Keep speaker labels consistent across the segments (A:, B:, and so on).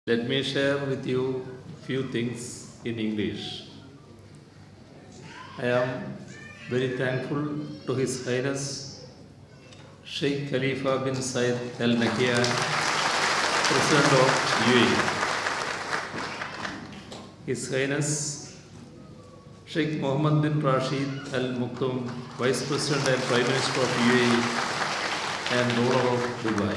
A: Let me share with you few things in English. I am very thankful to His Highness Sheikh Khalifa bin Said Al Nahyan, President of UAE. His Highness Sheikh Mohammed bin Rashid Al Maktoum, Vice President and Prime Minister of UAE and ruler of Dubai.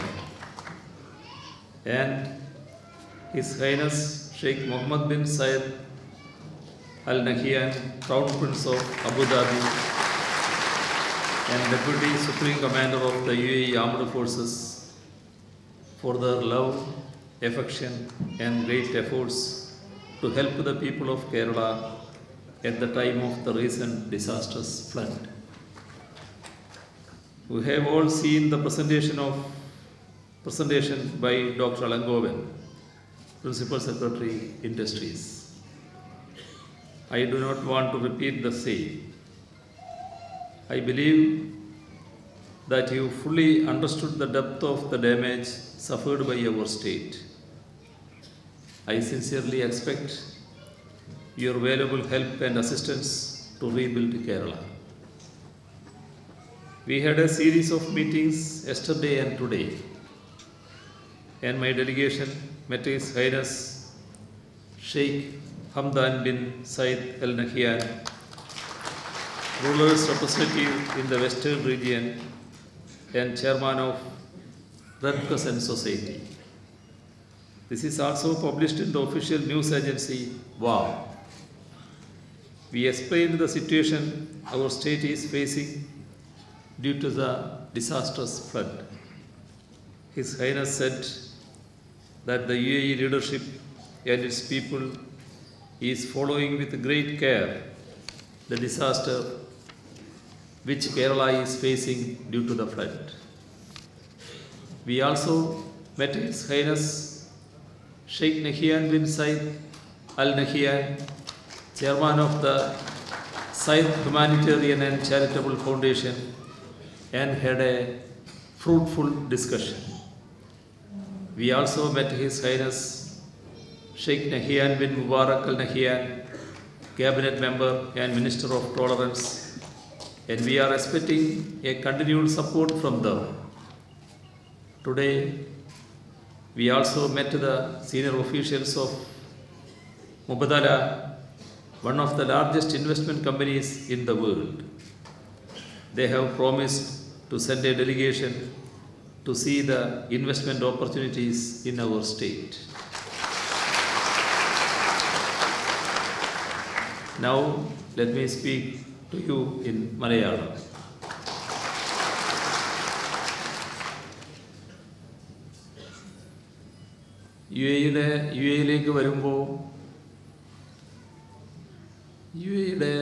A: And His Highness Sheikh Mohammed bin Said Al Nahyan, Crown Prince of Abu Dhabi and Deputy Supreme Commander of the UAE Armed Forces for their love, affection and great efforts to help the people of Kerala at the time of the recent disastrous flood. We have all seen the presentation of presentation by Dr. Alangovan, Principal Secretary Industries. I do not want to repeat the same. I believe that you fully understood the depth of the damage suffered by our state. I sincerely expect your valuable help and assistance to rebuild Kerala. We had a series of meetings yesterday and today, and my delegation met His Highness Sheikh Hamdan bin Said Al Nahyan, ruler's representative in the Western region and chairman of Red Crescent Society. This is also published in the official news agency WOW. We explained the situation our state is facing due to the disastrous flood. His Highness said that the UAE leadership and its people is following with great care the disaster which Kerala is facing due to the flood. We also met His Highness Sheikh Nahyan bin Said Al Nahyan, chairman of the Said Humanitarian and Charitable Foundation, and had a fruitful discussion. We also met His Highness Sheikh Nahyan bin Mubarak Al Nahyan, cabinet member and minister of tolerance, and we are expecting a continued support from them. Today, we also met the senior officials of Mubadala, one of the largest investment companies in the world. They have promised to send a delegation to see the investment opportunities in our state. Now, let me speak to you in Malayalam. U എയുടെ U എയിലേക്ക് വരുമ്പോൾ U എയുടെ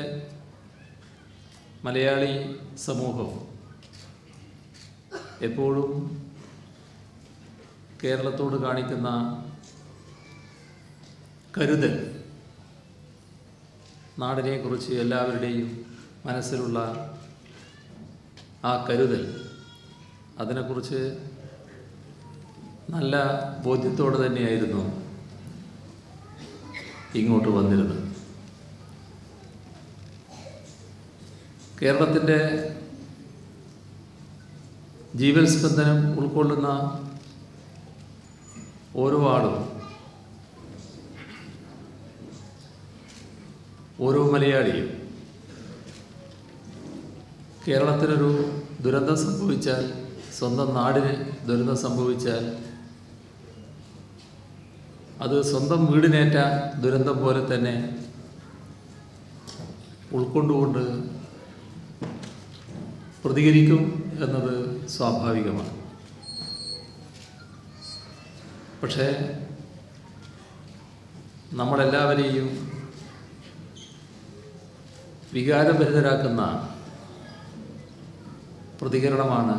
A: മലയാളി സമൂഹം എപ്പോഴും കേരളത്തോട് കാണിക്കുന്ന കരുതൽ നാടിനെക്കുറിച്ച് എല്ലാവരുടെയും മനസ്സിലുള്ള ആ കരുതൽ അതിനെക്കുറിച്ച് നല്ല ബോധ്യത്തോടെ തന്നെയായിരുന്നു ഇങ്ങോട്ട് വന്നിരുന്നത് കേരളത്തിൻ്റെ ജീവൽ സ്പന്ദനം ഉൾക്കൊള്ളുന്ന ഓരോ ആളും ഓരോ മലയാളിയും കേരളത്തിനൊരു ദുരന്തം സംഭവിച്ചാൽ സ്വന്തം നാടിന് ദുരന്തം സംഭവിച്ചാൽ അത് സ്വന്തം വീടിനേറ്റ ദുരന്തം പോലെ തന്നെ ഉൾക്കൊണ്ടുകൊണ്ട് പ്രതികരിക്കും എന്നത് സ്വാഭാവികമാണ് പക്ഷേ നമ്മളെല്ലാവരെയും വികാരഭരിതരാക്കുന്ന പ്രതികരണമാണ്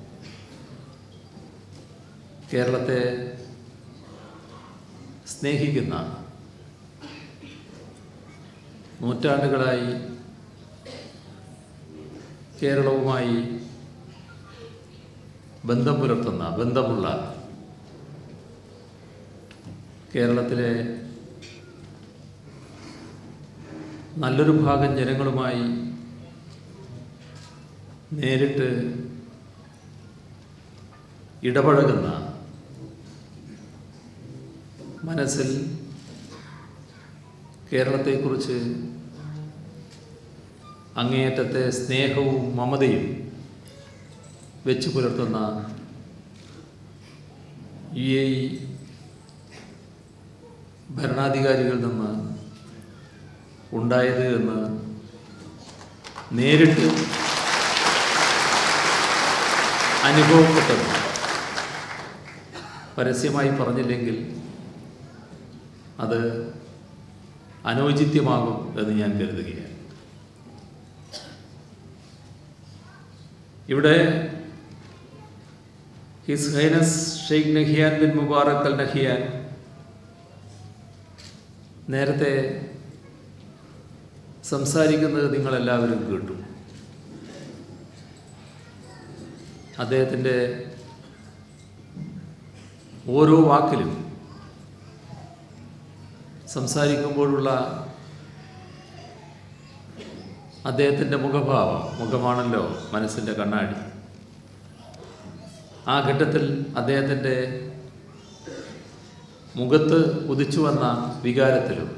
A: കേരളത്തെ സ്നേഹിക്കുന്ന നൂറ്റാണ്ടുകളായി കേരളവുമായി ബന്ധം പുലർത്തുന്ന ബന്ധമുള്ള കേരളത്തിലെ നല്ലൊരു ഭാഗം ജനങ്ങളുമായി നേരിട്ട് ഇടപഴകുന്ന മനസ്സിൽ കേരളത്തെക്കുറിച്ച് അങ്ങേയറ്റത്തെ സ്നേഹവും മമതയും വെച്ചു പുലർത്തുന്ന യു എ ഇ ഭരണാധികാരികളിൽ നിന്ന് ഉണ്ടായത് എന്ന് നേരിട്ട് അനുഭവപ്പെട്ടത് പരസ്യമായി പറഞ്ഞില്ലെങ്കിൽ അത് അനൗചിത്യമാകും എന്ന് ഞാൻ കരുതുകയാണ് ഇവിടെ his highness Sheikh Nahyan bin Mubarak Al Nahyan നേരത്തെ സംസാരിക്കുന്നത് നിങ്ങളെല്ലാവരും കേട്ടു അദ്ദേഹത്തിൻ്റെ ഓരോ വാക്കിലും സംസാരിക്കുമ്പോഴുള്ള അദ്ദേഹത്തിൻ്റെ മുഖഭാവം മുഖമാണല്ലോ മനസ്സിൻ്റെ കണ്ണാടി ആ ഘട്ടത്തിൽ അദ്ദേഹത്തിൻ്റെ മുഖത്ത് ഉദിച്ചു വന്ന വികാരത്തിലും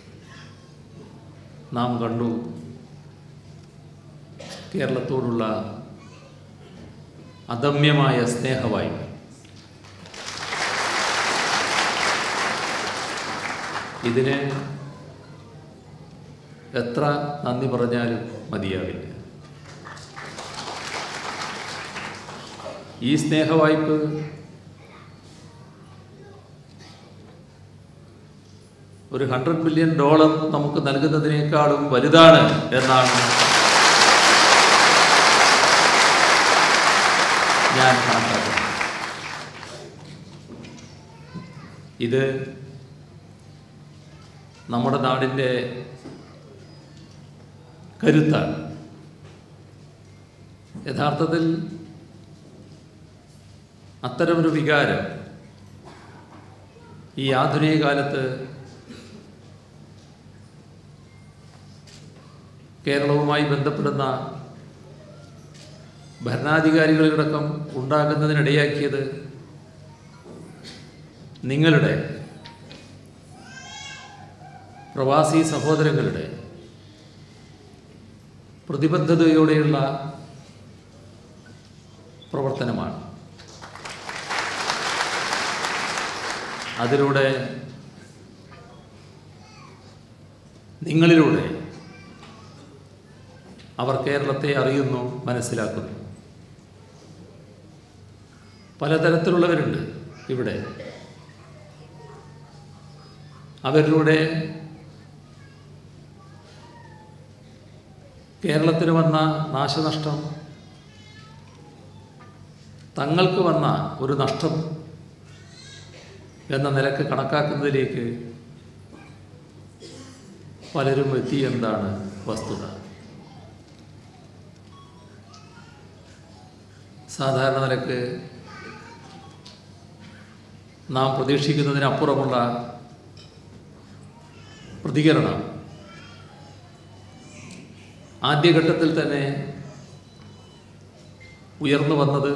A: നാം കണ്ടു കേരളത്തോടുള്ള അദമ്യമായ സ്നേഹവായ്മ ഇതിന് എത്ര നന്ദി പറഞ്ഞാലും മതിയാവില്ല ഈ സ്നേഹവായ്പ ഒരു ഹൺഡ്രഡ് മില്യൺ ഡോളർ നമുക്ക് നൽകുന്നതിനേക്കാളും വലുതാണ് എന്നാണ് ഞാൻ കണക്കാക്കുന്നത് ഇത് നമ്മുടെ നാടിൻ്റെ കരുത്താണ് യഥാർത്ഥത്തിൽ അത്തരമൊരു വികാരം ഈ ആധുനിക കാലത്ത് കേരളവുമായി ബന്ധപ്പെടുന്ന ഭരണാധികാരികളിലടക്കം ഉണ്ടാകുന്നതിനിടയാക്കിയത് നിങ്ങളുടെ പ്രവാസി സഹോദരങ്ങളുടെ പ്രതിബദ്ധതയോടെയുള്ള പ്രവർത്തനമാണ് അതിലൂടെ നിങ്ങളിലൂടെ അവർ കേരളത്തെ അറിയുന്നു മനസ്സിലാക്കുന്നു പലതരത്തിലുള്ളവരുണ്ട് ഇവിടെ അവരിലൂടെ കേരളത്തിന് വന്ന നാശനഷ്ടം തങ്ങൾക്ക് വന്ന ഒരു നഷ്ടം എന്ന നിലക്ക് കണക്കാക്കുന്നതിലേക്ക് പലരും എത്തിയെന്താണ് വസ്തുത സാധാരണ നിലക്ക് നാം പ്രതീക്ഷിക്കുന്നതിനപ്പുറമുള്ള പ്രതികരണം ആദ്യഘട്ടത്തിൽ തന്നെ ഉയർന്നു വന്നത്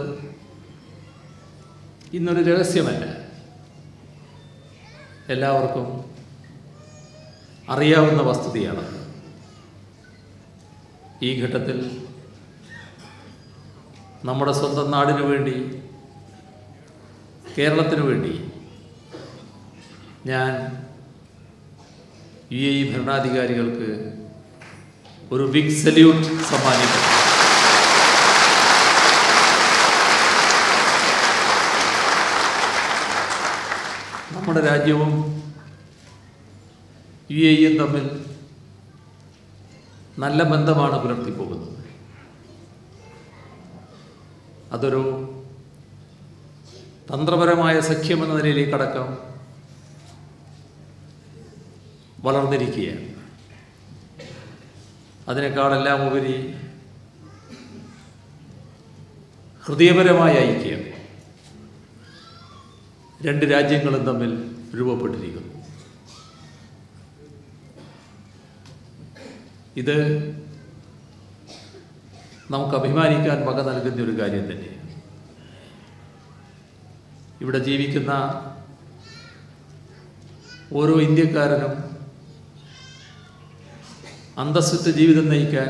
A: ഇന്നൊരു രഹസ്യമല്ല എല്ലാവർക്കും അറിയാവുന്ന വസ്തുതയാണ് ഈ ഘട്ടത്തിൽ നമ്മുടെ സ്വന്തം നാടിനു വേണ്ടി കേരളത്തിനു വേണ്ടി ഞാൻ യു എ ഇ ഭരണാധികാരികൾക്ക് ഒരു ബിഗ് സല്യൂട്ട് സമ്മാനിക്കും നമ്മുടെ രാജ്യവും യു എ ഇയും തമ്മിൽ നല്ല ബന്ധമാണ് പുലർത്തിപ്പോകുന്നത് അതൊരു തന്ത്രപരമായ സഖ്യമെന്ന നിലയിലേക്കടക്കം വളർന്നിരിക്കുകയാണ് അതിനേക്കാളെല്ലാം ഉപരി ഹൃദയപരമായ ഐക്യം രണ്ട് രാജ്യങ്ങളും തമ്മിൽ രൂപപ്പെട്ടിരിക്കുന്നു ഇത് നമുക്ക് അഭിമാനിക്കാൻ വക നൽകുന്ന ഒരു കാര്യം തന്നെയാണ് ഇവിടെ ജീവിക്കുന്ന ഓരോ ഇന്ത്യക്കാരനും അന്തസ്സുറ്റ ജീവിതം നയിക്കാൻ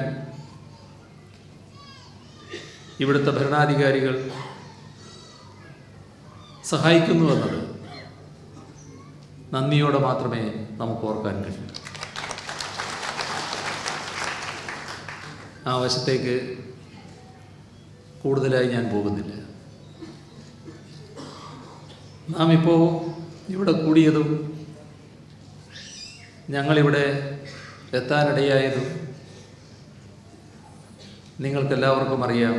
A: ഇവിടുത്തെ ഭരണാധികാരികൾ സഹായിക്കുന്നു എന്നത് നന്ദിയോടെ മാത്രമേ നമുക്ക് ഓർക്കാൻ കഴിയൂ ആ വശത്തേക്ക് കൂടുതലായി ഞാൻ പോകുന്നില്ല നാം ഇപ്പോൾ ഇവിടെ കൂടിയതും ഞങ്ങളിവിടെ എത്താനിടയായതും നിങ്ങൾക്കെല്ലാവർക്കും അറിയാം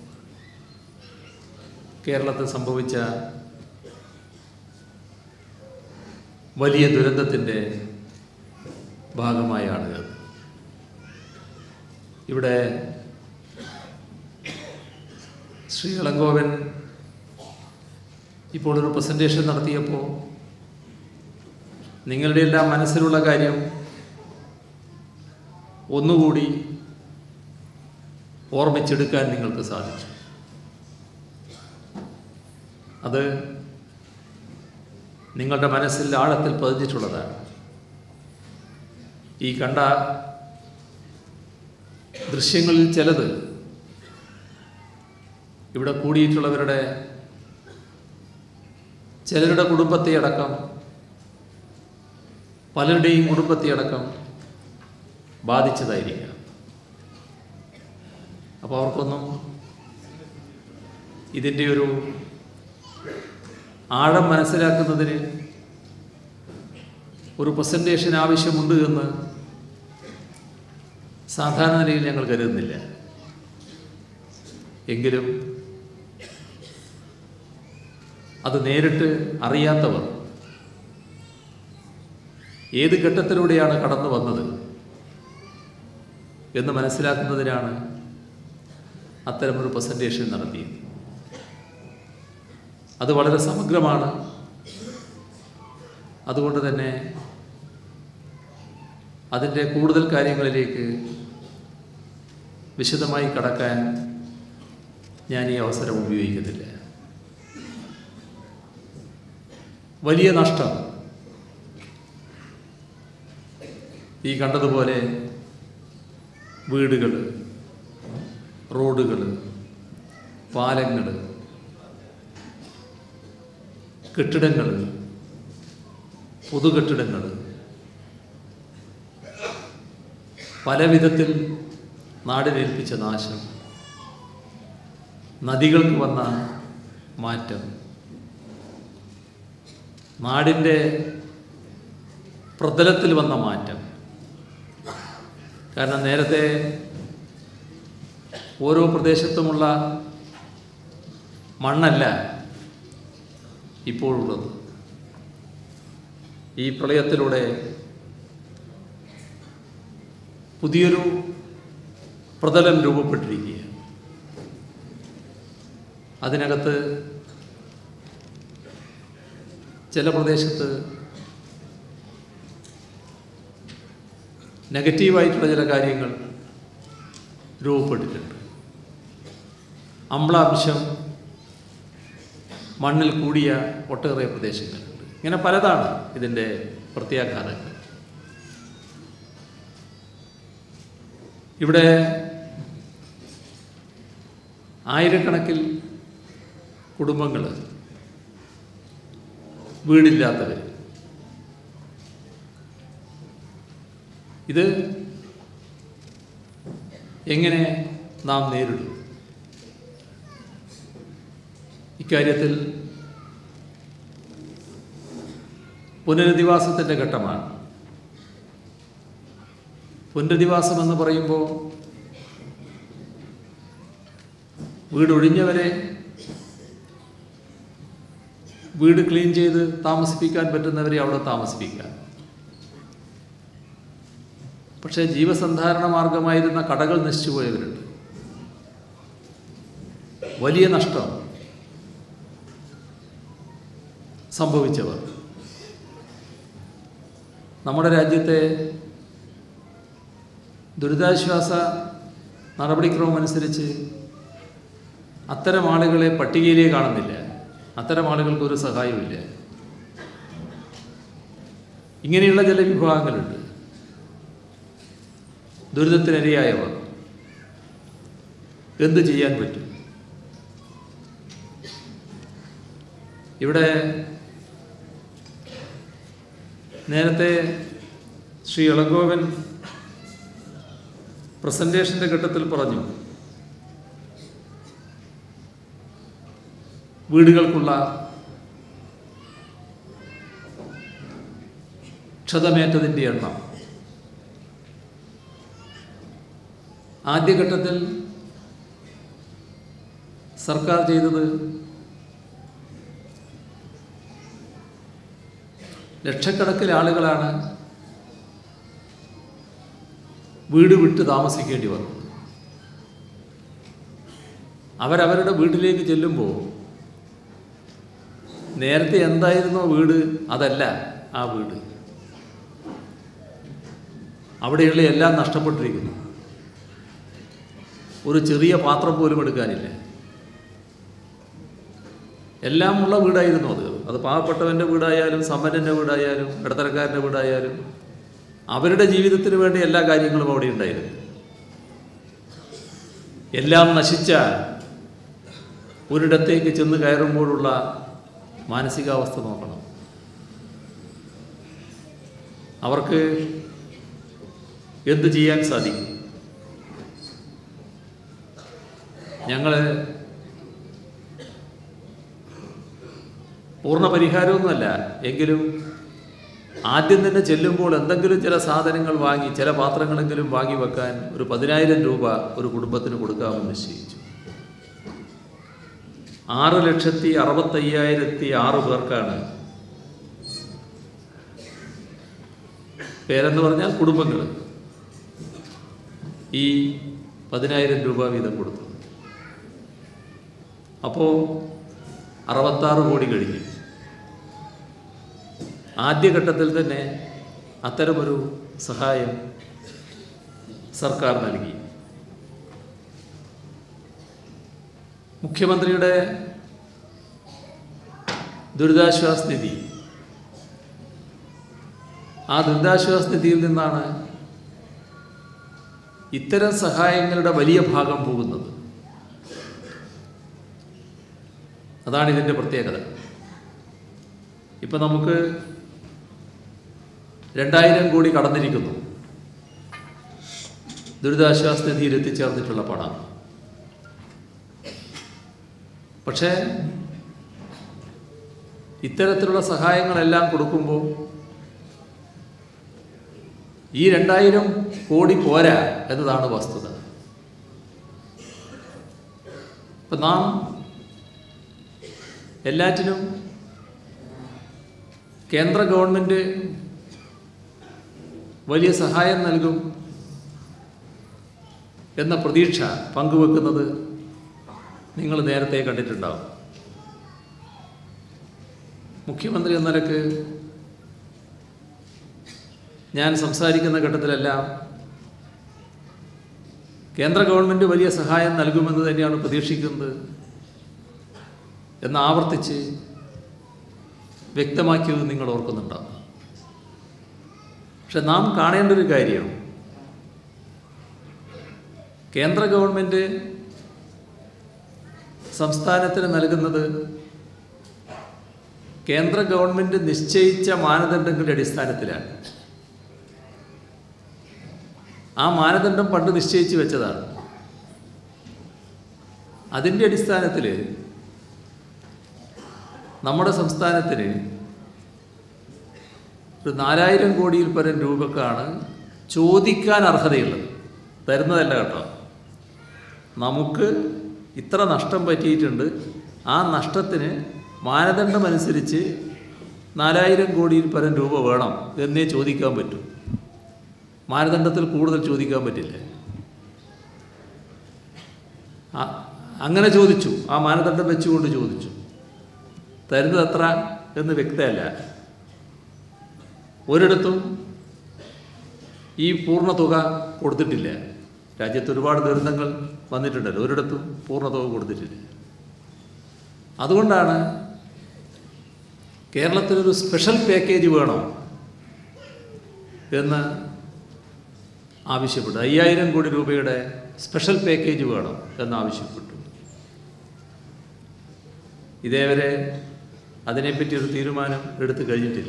A: കേരളത്തിൽ സംഭവിച്ച വലിയ ദുരന്തത്തിൻ്റെ ഭാഗമായാണ് അത് ഇവിടെ ശ്രീ ഇളങ്കോവൻ ഇപ്പോൾ ഒരു പ്രസൻറ്റേഷൻ നടത്തിയപ്പോൾ നിങ്ങളുടെ എല്ലാം മനസ്സിലുള്ള കാര്യം ഒന്നുകൂടി ഓർമ്മിച്ചെടുക്കാൻ നിങ്ങൾക്ക് സാധിച്ചു അത് നിങ്ങളുടെ മനസ്സിൽ ആഴത്തിൽ പതിഞ്ഞിട്ടുള്ളതാണ് ഈ കണ്ട ദൃശ്യങ്ങളിൽ ചിലത് ഇവിടെ കൂടിയിട്ടുള്ളവരുടെ ചിലരുടെ കുടുംബത്തെ അടക്കം പലരുടെയും കുടുംബത്തെ അടക്കം ബാധിച്ചതായിരിക്കാം അപ്പോൾ അവർക്കൊന്നും ഇതിൻ്റെ ഒരു ആഴം മനസ്സിലാക്കുന്നതിന് ഒരു പ്രസൻറ്റേഷൻ ആവശ്യമുണ്ട് എന്ന് സാധാരണ നിലയിൽ ഞങ്ങൾ കരുതുന്നില്ല എങ്കിലും അത് നേരിട്ട് അറിയാത്തവർ ഏത് ഘട്ടത്തിലൂടെയാണ് കടന്നു വന്നത് എന്ന് മനസ്സിലാക്കുന്നതിനാണ് അത്തരമൊരു പ്രസൻറ്റേഷൻ നടത്തിയത് അത് വളരെ സമഗ്രമാണ് അതുകൊണ്ട് തന്നെ അതിൻ്റെ കൂടുതൽ കാര്യങ്ങളിലേക്ക് വിശദമായി കടക്കാൻ ഞാൻ ഈ അവസരം ഉപയോഗിക്കുന്നില്ല വലിയ നഷ്ടം ഈ കണ്ടതുപോലെ വീടുകൾ റോഡുകൾ പാലങ്ങൾ കെട്ടിടങ്ങൾ പൊതുകെട്ടിടങ്ങൾ പല വിധത്തിൽ നാടിനേൽപ്പിച്ച നാശം നദികൾക്ക് വന്ന മാറ്റം നാടിൻ്റെ പ്രതലത്തിൽ വന്ന മാറ്റം കാരണം നേരത്തെ ഓരോ പ്രദേശത്തുമുള്ള മണ്ണല്ല ഇപ്പോഴുള്ളത് ഈ പ്രളയത്തിലൂടെ പുതിയൊരു പ്രതലം രൂപപ്പെട്ടിരിക്കുക അതിനകത്ത് ചില പ്രദേശത്ത് നെഗറ്റീവായിട്ടുള്ള ചില കാര്യങ്ങൾ രൂപപ്പെട്ടിട്ടുണ്ട് അമ്ലാംശം മണ്ണിൽ കൂടിയ ഒട്ടേറെ പ്രദേശങ്ങളുണ്ട് ഇങ്ങനെ പലതാണ് ഇതിൻ്റെ പ്രത്യാഘാതങ്ങൾ ഇവിടെ ആയിരക്കണക്കിൽ കുടുംബങ്ങൾ വീടില്ലാത്തവർ ഇത് എങ്ങനെ നാം നേരിടും ഇക്കാര്യത്തിൽ പുനരധിവാസത്തിൻ്റെ ഘട്ടമാണ് പുനരധിവാസം എന്ന് പറയുമ്പോൾ വീടൊഴിഞ്ഞവരെ വീട് ക്ലീൻ ചെയ്ത് താമസിപ്പിക്കാൻ പറ്റുന്നവരെ അവിടെ താമസിപ്പിക്കാം പക്ഷേ ജീവസന്ധാരണ മാർഗമായിരുന്ന കടകൾ നശിച്ചു പോയവരുണ്ട് വലിയ നഷ്ടം സംഭവിച്ചവർ നമ്മുടെ രാജ്യത്തെ ദുരിതാശ്വാസ നടപടിക്രമം അനുസരിച്ച് അത്തരം ആളുകളെ പട്ടികയിലേ കാണുന്നില്ല അത്തരം ആളുകൾക്ക് ഒരു സഹായമില്ല ഇങ്ങനെയുള്ള ചില വിഭാഗങ്ങളുണ്ട് ദുരിതത്തിനിരയായവർ എന്ത് ചെയ്യാൻ പറ്റും ഇവിടെ നേരത്തെ ശ്രീ ഇളങ്കോവൻ പ്രസന്റേഷന്റെ ഘട്ടത്തിൽ പറഞ്ഞു വീടുകൾക്കുള്ള ക്ഷതമേറ്റതിൻ്റെ എണ്ണം ആദ്യഘട്ടത്തിൽ സർക്കാർ ചെയ്തത് ലക്ഷക്കണക്കിന് ആളുകളാണ് വീട് വിട്ട് താമസിക്കേണ്ടി വന്നത് അവരവരുടെ വീട്ടിലേക്ക് ചെല്ലുമ്പോൾ നേരത്തെ എന്തായിരുന്നോ വീട് അതല്ല ആ വീട് അവിടെയുള്ള എല്ലാം നഷ്ടപ്പെട്ടിരിക്കുന്നു ഒരു ചെറിയ പാത്രം പോലും എടുക്കാനില്ല എല്ലാം ഉള്ള വീടായിരുന്നു അത് അത് പാവപ്പെട്ടവൻ്റെ വീടായാലും സമ്പന്നൻ്റെ വീടായാലും ഇടത്തരക്കാരൻ്റെ വീടായാലും അവരുടെ ജീവിതത്തിന് വേണ്ടി എല്ലാ കാര്യങ്ങളും അവിടെ ഉണ്ടായിരുന്നു എല്ലാം നശിച്ച ഒരിടത്തേക്ക് ചെന്ന് കയറുമ്പോഴുള്ള മാനസികാവസ്ഥ നോക്കണം അവർക്ക് എന്ത് ചെയ്യാൻ സാധിക്കും ഞങ്ങൾ പൂർണ്ണ പരിഹാരമൊന്നുമല്ല എങ്കിലും ആദ്യം തന്നെ ചെല്ലുമ്പോൾ എന്തെങ്കിലും ചില സാധനങ്ങൾ വാങ്ങി ചില പാത്രങ്ങളെങ്കിലും വാങ്ങി വെക്കാൻ ഒരു പതിനായിരം രൂപ ഒരു കുടുംബത്തിന് കൊടുക്കാമെന്ന് നിശ്ചയിച്ചു ആറ് ലക്ഷത്തി അറുപത്തയ്യായിരത്തി ആറ് പേർക്കാണ് പേരെന്ന് പറഞ്ഞാൽ കുടുംബങ്ങൾ ഈ പതിനായിരം രൂപ വീതം കൊടുത്തു അപ്പോൾ അറുപത്താറ് കോടി കഴിഞ്ഞു ആദ്യഘട്ടത്തിൽ തന്നെ അത്തരമൊരു സഹായം സർക്കാർ നൽകി മുഖ്യമന്ത്രിയുടെ ദുരിതാശ്വാസ നിധി ആ ദുരിതാശ്വാസ നിധിയിൽ നിന്നാണ് ഇത്തരം സഹായങ്ങളുടെ വലിയ ഭാഗം പോകുന്നത് അതാണ് ഇതിൻ്റെ പ്രത്യേകത ഇപ്പം നമുക്ക് രണ്ടായിരം കോടി കടന്നിരിക്കുന്നു ദുരിതാശ്വാസ നിധിയിൽ എത്തിച്ചേർന്നിട്ടുള്ള പണം പക്ഷേ ഇത്തരത്തിലുള്ള സഹായങ്ങളെല്ലാം കൊടുക്കുമ്പോൾ ഈ രണ്ടായിരം കോടി പോരാ എന്നതാണ് വസ്തുത ഇപ്പം നാം എല്ലാറ്റിനും കേന്ദ്ര ഗവൺമെൻറ് വലിയ സഹായം നൽകും എന്ന പ്രതീക്ഷ പങ്കുവെക്കുന്നത് നിങ്ങൾ നേരത്തെ കണ്ടിട്ടുണ്ടാവും മുഖ്യമന്ത്രി എന്ന നിലക്ക് ഞാൻ സംസാരിക്കുന്ന ഘട്ടത്തിലെല്ലാം കേന്ദ്ര ഗവൺമെൻറ് വലിയ സഹായം നൽകുമെന്ന് തന്നെയാണ് പ്രതീക്ഷിക്കുന്നത് എന്ന് ആവർത്തിച്ച് വ്യക്തമാക്കിയത് നിങ്ങൾ ഓർക്കുന്നുണ്ടാവും പക്ഷെ നാം കാണേണ്ട ഒരു കാര്യം കേന്ദ്ര ഗവൺമെൻറ് സംസ്ഥാനത്തിന് നൽകുന്നത് കേന്ദ്ര ഗവൺമെൻറ് നിശ്ചയിച്ച മാനദണ്ഡങ്ങളുടെ അടിസ്ഥാനത്തിലാണ് ആ മാനദണ്ഡം പണ്ട് നിശ്ചയിച്ച് വെച്ചതാണ് അതിൻ്റെ അടിസ്ഥാനത്തിൽ നമ്മുടെ സംസ്ഥാനത്തിന് ഒരു നാലായിരം കോടിയിൽ പരം രൂപക്കാണ് ചോദിക്കാൻ അർഹതയുള്ളത് തരുന്നതല്ല കേട്ടോ നമുക്ക് ഇത്ര നഷ്ടം പറ്റിയിട്ടുണ്ട് ആ നഷ്ടത്തിന് മാനദണ്ഡമനുസരിച്ച് നാലായിരം കോടിയിൽ പരം രൂപ വേണം എന്നേ ചോദിക്കാൻ പറ്റൂ മാനദണ്ഡത്തിൽ കൂടുതൽ ചോദിക്കാൻ പറ്റില്ല ആ- അങ്ങനെ ചോദിച്ചു ആ മാനദണ്ഡം വെച്ചുകൊണ്ട് ചോദിച്ചു തരുന്നത് എത്ര എന്ന് വ്യക്തമല്ല ഒരിടത്തും ഈ പൂർണ്ണ തുക കൊടുത്തിട്ടില്ല രാജ്യത്ത് ഒരുപാട് ദുരന്തങ്ങൾ വന്നിട്ടുണ്ടല്ലോ ഒരിടത്തും പൂർണ്ണ തുക കൊടുത്തിട്ടില്ല അതുകൊണ്ടാണ് കേരളത്തിനൊരു സ്പെഷ്യൽ പാക്കേജ് വേണം എന്ന് ആവശ്യപ്പെട്ടു അയ്യായിരം കോടി രൂപയുടെ സ്പെഷ്യൽ പാക്കേജ് വേണം എന്നാവശ്യപ്പെട്ടു ഇതേവരെ അതിനെപ്പറ്റി ഒരു തീരുമാനം എടുത്തു കഴിഞ്ഞിട്ടില്ല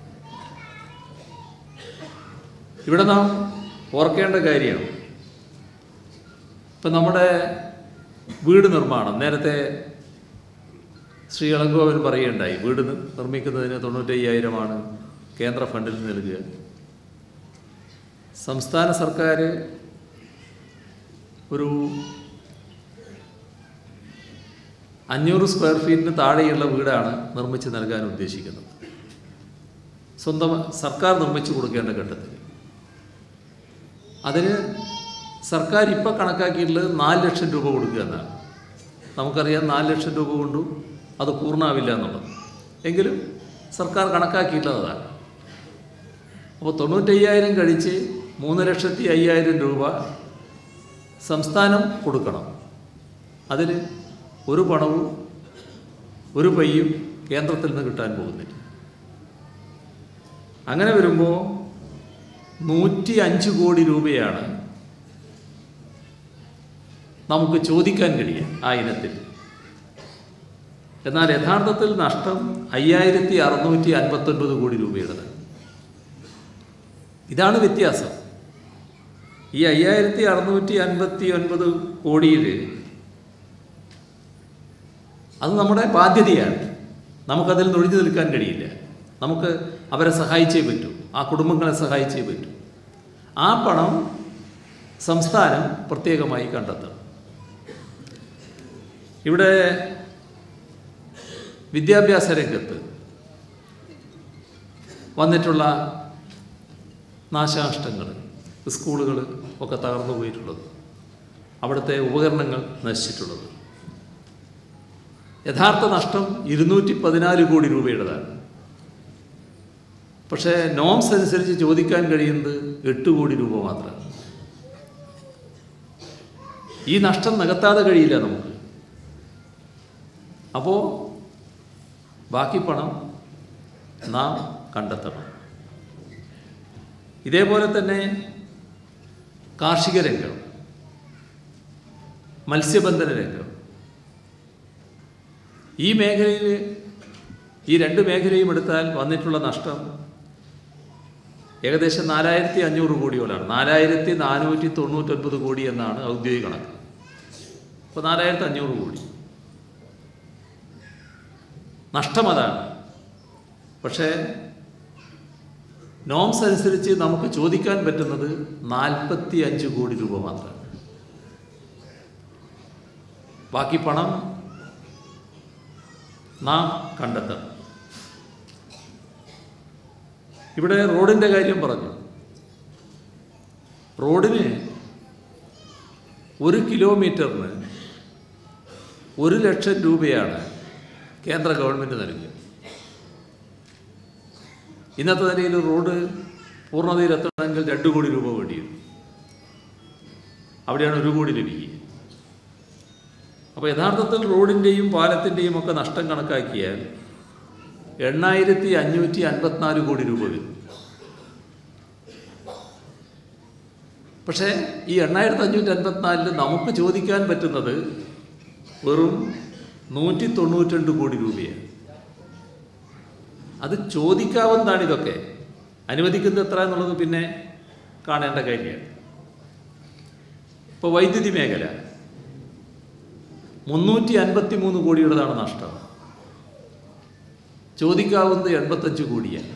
A: ഇവിടെ നാം ഓർക്കേണ്ട കാര്യം ഇപ്പം നമ്മുടെ വീട് നിർമ്മാണം നേരത്തെ ശ്രീ ഇളങ്കോവൻ പറയുകയുണ്ടായി വീട് നി- നിർമ്മിക്കുന്നതിന് തൊണ്ണൂറ്റയ്യായിരമാണ് കേന്ദ്ര ഫണ്ടിൽ നൽകുക സംസ്ഥാന സർക്കാർ ഒരു അഞ്ഞൂറ് സ്ക്വയർ ഫീറ്റിന് താഴെയുള്ള വീടാണ് നിർമ്മിച്ച് നൽകാൻ ഉദ്ദേശിക്കുന്നത് സ്വന്തം സർക്കാർ നിർമ്മിച്ചു കൊടുക്കേണ്ട ഘട്ടത്തിൽ അതിന് സർക്കാർ ഇപ്പം കണക്കാക്കിയിട്ടുള്ളത് നാല് ലക്ഷം രൂപ കൊടുക്കുക എന്നാണ് നമുക്കറിയാം നാല് ലക്ഷം രൂപ കൊണ്ടും അത് പൂർണ്ണമാവില്ല എന്നുള്ളത് എങ്കിലും സർക്കാർ കണക്കാക്കിയിട്ടുള്ളത് അതാണ് അപ്പോൾ തൊണ്ണൂറ്റയ്യായിരം കഴിച്ച് മൂന്ന് ലക്ഷത്തി അയ്യായിരം രൂപ സംസ്ഥാനം കൊടുക്കണം അതിൽ ഒരു പണവും ഒരു പയ്യും കേന്ദ്രത്തിൽ നിന്ന് കിട്ടാൻ പോകുന്നില്ല അങ്ങനെ വരുമ്പോൾ നൂറ്റി അഞ്ച് കോടി രൂപയാണ് നമുക്ക് ചോദിക്കാൻ കഴിയുക ആ ഇനത്തിൽ എന്നാൽ യഥാർത്ഥത്തിൽ നഷ്ടം അയ്യായിരത്തി അറുന്നൂറ്റി അൻപത്തൊൻപത് കോടി രൂപയുടേത് ഇതാണ് വ്യത്യാസം ഈ അയ്യായിരത്തി അറുന്നൂറ്റി അൻപത്തി ഒൻപത് കോടിയിൽ അത് നമ്മുടെ ബാധ്യതയാണ് നമുക്കതിൽ നിന്ന് ഒഴിഞ്ഞു നിൽക്കാൻ കഴിയില്ല നമുക്ക് അവരെ സഹായിച്ചേ പറ്റൂ ആ കുടുംബങ്ങളെ സഹായിച്ചേ പറ്റൂ ആ പണം സംസ്ഥാനം പ്രത്യേകമായി കണ്ടെത്തണം ഇവിടെ വിദ്യാഭ്യാസ രംഗത്ത് വന്നിട്ടുള്ള നാശനഷ്ടങ്ങൾ സ്കൂളുകൾ ഒക്കെ തകർന്നു പോയിട്ടുള്ളത് അവിടുത്തെ ഉപകരണങ്ങൾ നശിച്ചിട്ടുള്ളത് യഥാർത്ഥ നഷ്ടം ഇരുന്നൂറ്റി പതിനാല് കോടി രൂപയുടേതാണ് പക്ഷേ നോംസ് അനുസരിച്ച് ചോദിക്കാൻ കഴിയുന്നത് എട്ട് കോടി രൂപ മാത്രമാണ് ഈ നഷ്ടം നികത്താതെ കഴിയില്ല നമുക്ക് അപ്പോൾ ബാക്കി പണം നാം കണ്ടെത്തണം ഇതേപോലെ തന്നെ കാർഷിക രംഗം മത്സ്യബന്ധന രംഗം ഈ മേഖലയിൽ ഈ രണ്ട് മേഖലയും എടുത്താൽ വന്നിട്ടുള്ള നഷ്ടം ഏകദേശം നാലായിരത്തി അഞ്ഞൂറ് കോടിയോളാണ് നാലായിരത്തി നാനൂറ്റി തൊണ്ണൂറ്റൊൻപത് കോടി എന്നാണ് ഔദ്യോഗിക കണക്ക് അപ്പോൾ നാലായിരത്തി അഞ്ഞൂറ് കോടി നഷ്ടം അതാണ് പക്ഷേ നോംസ് അനുസരിച്ച് നമുക്ക് ചോദിക്കാൻ പറ്റുന്നത് നാൽപ്പത്തി അഞ്ച് കോടി രൂപ മാത്രമാണ് ബാക്കി പണം നാം കണ്ടെത്തണം ഇവിടെ റോഡിൻ്റെ കാര്യം പറഞ്ഞു റോഡിന് ഒരു കിലോമീറ്ററിന് ഒരു ലക്ഷം രൂപയാണ് കേന്ദ്ര ഗവൺമെൻറ് നൽകുക ഇന്നത്തെ നിലയിൽ റോഡ് പൂർണ്ണതയിലെത്തണമെങ്കിൽ രണ്ട് കോടി രൂപ വേണ്ടി വരും അവിടെയാണ് ഒരു കോടി ലഭിക്കുക അപ്പോൾ യഥാർത്ഥത്തിൽ റോഡിൻ്റെയും പാലത്തിൻ്റെയും ഒക്കെ നഷ്ടം കണക്കാക്കിയാൽ എണ്ണായിരത്തി അഞ്ഞൂറ്റി അൻപത്തിനാല് കോടി രൂപ വരും പക്ഷേ ഈ എണ്ണായിരത്തി അഞ്ഞൂറ്റി അൻപത്തിനാലിൽ നമുക്ക് ചോദിക്കാൻ പറ്റുന്നത് വെറും നൂറ്റി തൊണ്ണൂറ്റിരണ്ട് കോടി രൂപയാണ് അത് ചോദിക്കാവുന്നതാണ് ഇതൊക്കെ അനുവദിക്കുന്നത് എത്ര എന്നുള്ളത് പിന്നെ കാണേണ്ട കാര്യമാണ് ഇപ്പോൾ വൈദ്യുതി മേഖല മുന്നൂറ്റി അൻപത്തി മൂന്ന് കോടിയുടേതാണ് നഷ്ടം ചോദിക്കാവുന്നത് എൺപത്തഞ്ച് കോടിയാണ്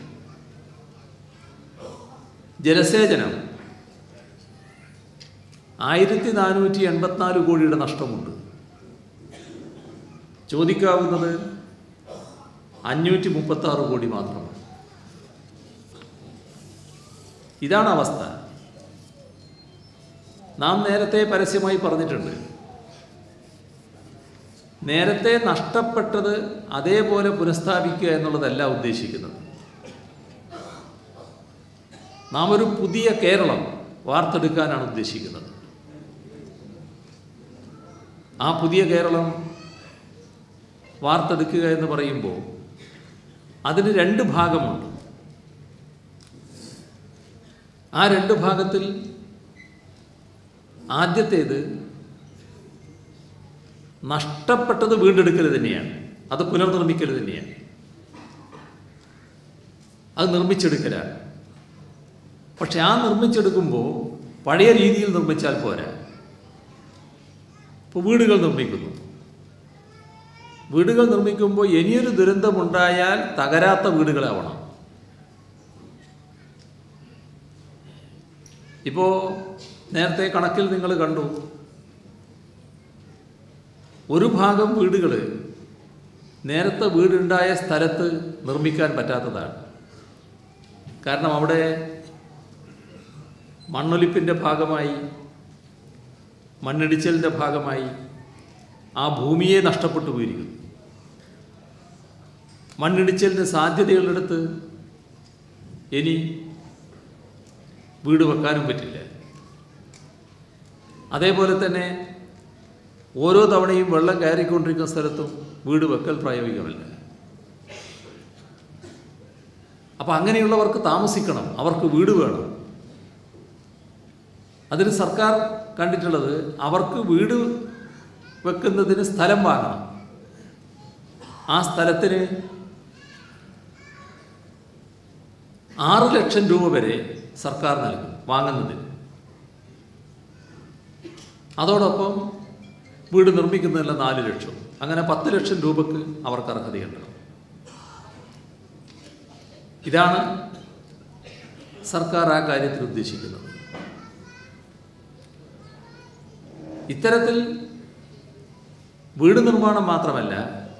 A: ജലസേചനം ആയിരത്തി നാനൂറ്റി എൺപത്തിനാല് കോടിയുടെ നഷ്ടമുണ്ട് ചോദിക്കാവുന്നത് അഞ്ഞൂറ്റി മുപ്പത്തി ആറ് കോടി മാത്രമാണ് ഇതാണ് അവസ്ഥ നാം നേരത്തെ പരസ്യമായി പറഞ്ഞിട്ടുണ്ട് നേരത്തെ നഷ്ടപ്പെട്ടത് അതേപോലെ പുനഃസ്ഥാപിക്കുക എന്നുള്ളതല്ല ഉദ്ദേശിക്കുന്നത് നാം ഒരു പുതിയ കേരളം വാർത്തെടുക്കാനാണ് ഉദ്ദേശിക്കുന്നത് ആ പുതിയ കേരളം വാർത്തെടുക്കുക എന്ന് പറയുമ്പോൾ അതിന് രണ്ട് ഭാഗമുണ്ട് ആ രണ്ട് ഭാഗത്തിൽ ആദ്യത്തേത് നഷ്ടപ്പെട്ടത് വീണ്ടെടുക്കൽ തന്നെയാണ് അത് പുനർനിർമ്മിക്കൽ തന്നെയാണ് അത് നിർമ്മിച്ചെടുക്കലാണ് പക്ഷെ ആ നിർമ്മിച്ചെടുക്കുമ്പോൾ പഴയ രീതിയിൽ നിർമ്മിച്ചാൽ പോരാ ഇപ്പോൾ വീടുകൾ നിർമ്മിക്കുന്നു വീടുകൾ നിർമ്മിക്കുമ്പോൾ ഇനിയൊരു ദുരന്തമുണ്ടായാൽ തകരാത്ത വീടുകളാവണം ഇപ്പോൾ നേരത്തെ കണക്കിൽ നിങ്ങൾ കണ്ടു ഒരു ഭാഗം വീടുകൾ നേരത്തെ വീടുണ്ടായ സ്ഥലത്ത് നിർമ്മിക്കാൻ പറ്റാത്തതാണ് കാരണം അവിടെ മണ്ണൊലിപ്പിൻ്റെ ഭാഗമായി മണ്ണിടിച്ചലിൻ്റെ ഭാഗമായി ആ ഭൂമിയെ നഷ്ടപ്പെട്ടു പോയിരിക്കുന്നു മണ്ണിടിച്ചലിന് സാധ്യതയുള്ളിടത്ത് ഇനി വീട് വെക്കാനും പറ്റില്ല അതേപോലെ തന്നെ ഓരോ തവണയും വെള്ളം കയറിക്കൊണ്ടിരിക്കുന്ന സ്ഥലത്തും വീട് വെക്കൽ പ്രായോഗികമല്ല അപ്പം അങ്ങനെയുള്ളവർക്ക് താമസിക്കണം അവർക്ക് വീട് വേണം അതിന് സർക്കാർ കണ്ടിട്ടുള്ളത് അവർക്ക് വീട് വെക്കുന്നതിന് സ്ഥലം വാങ്ങണം ആ സ്ഥലത്തിന് ആറ് ലക്ഷം രൂപ വരെ സർക്കാർ നൽകും വാങ്ങുന്നതിന് അതോടൊപ്പം വീട് നിർമ്മിക്കുന്നതിനുള്ള നാല് ലക്ഷം അങ്ങനെ പത്ത് ലക്ഷം രൂപക്ക് അവർക്ക് അർഹതയുണ്ട് ഇതാണ് സർക്കാർ ആ കാര്യത്തിൽ ഉദ്ദേശിക്കുന്നത് ഇത്തരത്തിൽ വീട് നിർമ്മാണം മാത്രമല്ല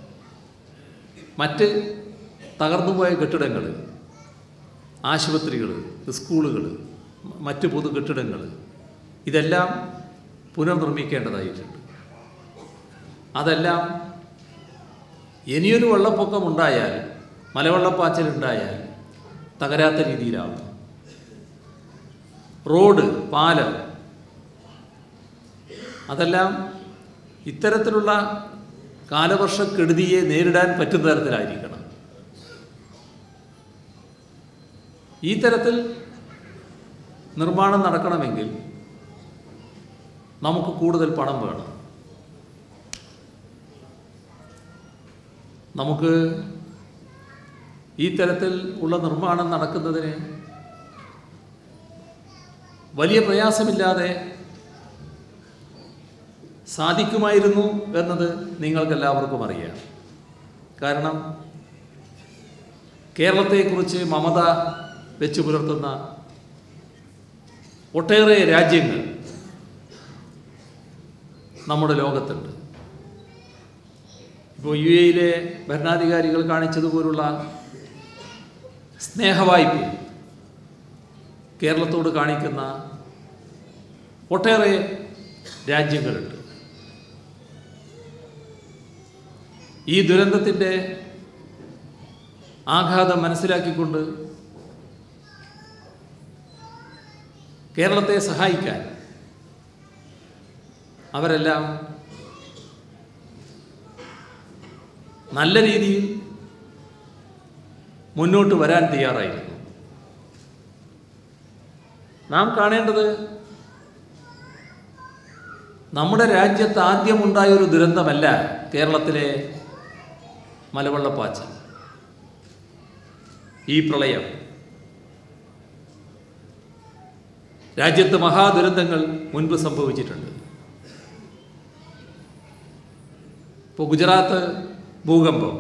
A: മറ്റ് തകർന്നുപോയ കെട്ടിടങ്ങൾ ആശുപത്രികൾ സ്കൂളുകൾ മറ്റ് പൊതു കെട്ടിടങ്ങൾ ഇതെല്ലാം പുനർനിർമ്മിക്കേണ്ടതായിട്ടുണ്ട് അതെല്ലാം ഇനിയൊരു വെള്ളപ്പൊക്കം ഉണ്ടായാൽ മലവെള്ളപ്പാച്ചൽ ഉണ്ടായാൽ തകരാത്ത രീതിയിലാവും റോഡ് പാലം അതെല്ലാം ഇത്തരത്തിലുള്ള കാലവർഷക്കെടുതിയെ നേരിടാൻ പറ്റുന്ന തരത്തിലായിരിക്കണം ഈ തരത്തിൽ നിർമ്മാണം നടക്കണമെങ്കിൽ നമുക്ക് കൂടുതൽ പണം വേണം നമുക്ക് ഈ തരത്തിൽ ഉള്ള നിർമ്മാണം നടക്കുന്നതിന് വലിയ പ്രയാസമില്ലാതെ സാധിക്കുമായിരുന്നു എന്നത് നിങ്ങൾക്കെല്ലാവർക്കും അറിയാം കാരണം കേരളത്തെക്കുറിച്ച് മമത വെച്ചു പുലർത്തുന്ന ഒട്ടേറെ രാജ്യങ്ങൾ നമ്മുടെ ലോകത്തുണ്ട് ഇപ്പോൾ യു എയിലെ ഭരണാധികാരികൾ കാണിച്ചതുപോലുള്ള സ്നേഹവായ്പ കേരളത്തോട് കാണിക്കുന്ന ഒട്ടേറെ രാജ്യങ്ങളുണ്ട് ഈ ദുരന്തത്തിൻ്റെ ആഘാതം മനസ്സിലാക്കിക്കൊണ്ട് കേരളത്തെ സഹായിക്കാൻ അവരെല്ലാം നല്ല രീതിയിൽ മുന്നോട്ട് വരാൻ തയ്യാറായിരുന്നു നാം കാണേണ്ടത് നമ്മുടെ രാജ്യത്ത് ആദ്യമുണ്ടായ ഒരു ദുരന്തമല്ല കേരളത്തിലെ മലവെള്ളപ്പാച്ചൽ ഈ പ്രളയം രാജ്യത്ത് മഹാദുരന്തങ്ങൾ മുൻപ് സംഭവിച്ചിട്ടുണ്ട് ഇപ്പോൾ ഗുജറാത്ത് ഭൂകമ്പം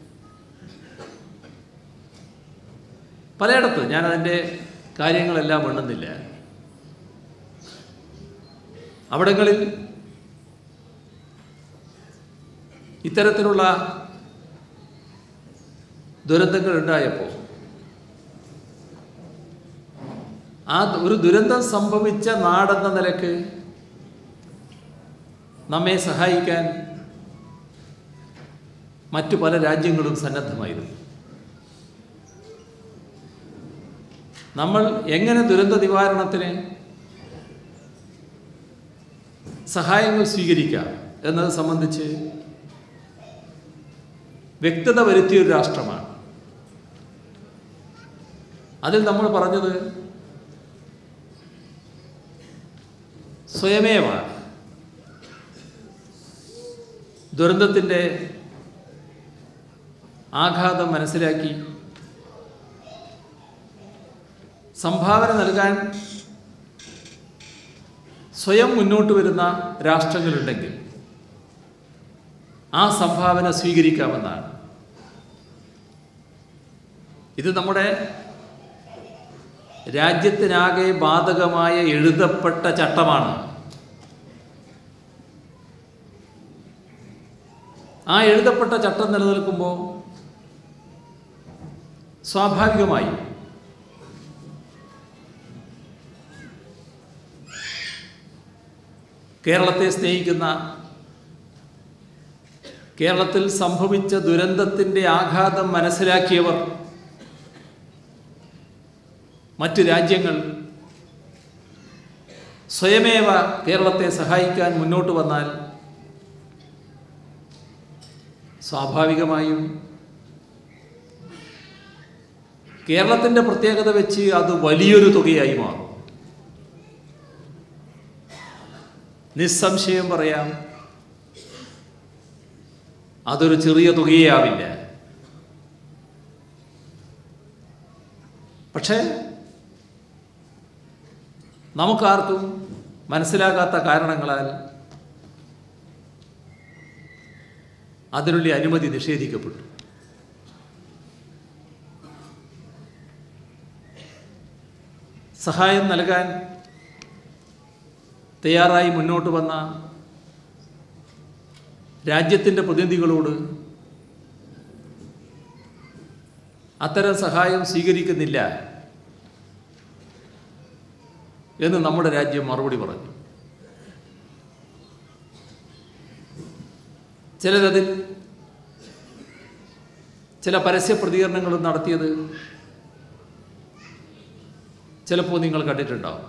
A: പലയിടത്ത് ഞാനതിൻ്റെ കാര്യങ്ങളെല്ലാം എണ്ണുന്നില്ല അവിടങ്ങളിൽ ഇത്തരത്തിലുള്ള ദുരന്തങ്ങൾ ഉണ്ടായപ്പോൾ ആ ഒരു ദുരന്തം സംഭവിച്ച നാടെന്ന നിലക്ക് നമ്മെ സഹായിക്കാൻ മറ്റു പല രാജ്യങ്ങളും സന്നദ്ധമായിരുന്നു നമ്മൾ എങ്ങനെ ദുരന്ത നിവാരണത്തിന് സഹായങ്ങൾ സ്വീകരിക്കാം എന്നത് സംബന്ധിച്ച് വ്യക്തത വരുത്തിയൊരു രാഷ്ട്രമാണ് അതിൽ നമ്മൾ പറഞ്ഞത് സ്വയമേവ ദുരന്തത്തിൻ്റെ ആഘാതം മനസ്സിലാക്കി സംഭാവന നൽകാൻ സ്വയം മുന്നോട്ട് വരുന്ന രാഷ്ട്രങ്ങളുണ്ടെങ്കിൽ ആ സംഭാവന സ്വീകരിക്കാമെന്നാണ് ഇത് നമ്മുടെ രാജ്യത്തിനാകെ ബാധകമായ എഴുതപ്പെട്ട ചട്ടമാണ് ആ എഴുതപ്പെട്ട ചട്ടം നിലനിൽക്കുമ്പോൾ സ്വാഭാവികമായി കേരളത്തെ സ്നേഹിക്കുന്ന കേരളത്തിൽ സംഭവിച്ച ദുരന്തത്തിൻ്റെ ആഘാതം മനസ്സിലാക്കിയവർ മറ്റ് രാജ്യങ്ങൾ സ്വയമേവ കേരളത്തെ സഹായിക്കാൻ മുന്നോട്ട് വന്നാൽ സ്വാഭാവികമായും കേരളത്തിൻ്റെ പ്രത്യേകത വെച്ച് അത് വലിയൊരു തുകയായി മാറും നിസ്സംശയം പറയാം അതൊരു ചെറിയ തുകയാവില്ല പക്ഷേ നമുക്കാർക്കും മനസ്സിലാകാത്ത കാരണങ്ങളാൽ അതിനുള്ള അനുമതി നിഷേധിക്കപ്പെട്ടു സഹായം നൽകാൻ തയ്യാറായി മുന്നോട്ട് വന്ന രാജ്യത്തിൻ്റെ പ്രതിനിധികളോട് അത്തരം സഹായം സ്വീകരിക്കുന്നില്ല എന്ന് നമ്മുടെ രാജ്യം മറുപടി പറഞ്ഞു ചിലരതിൽ ചില പരസ്യ പ്രതികരണങ്ങളും നടത്തിയത് ചിലപ്പോൾ നിങ്ങൾ കണ്ടിട്ടുണ്ടാവും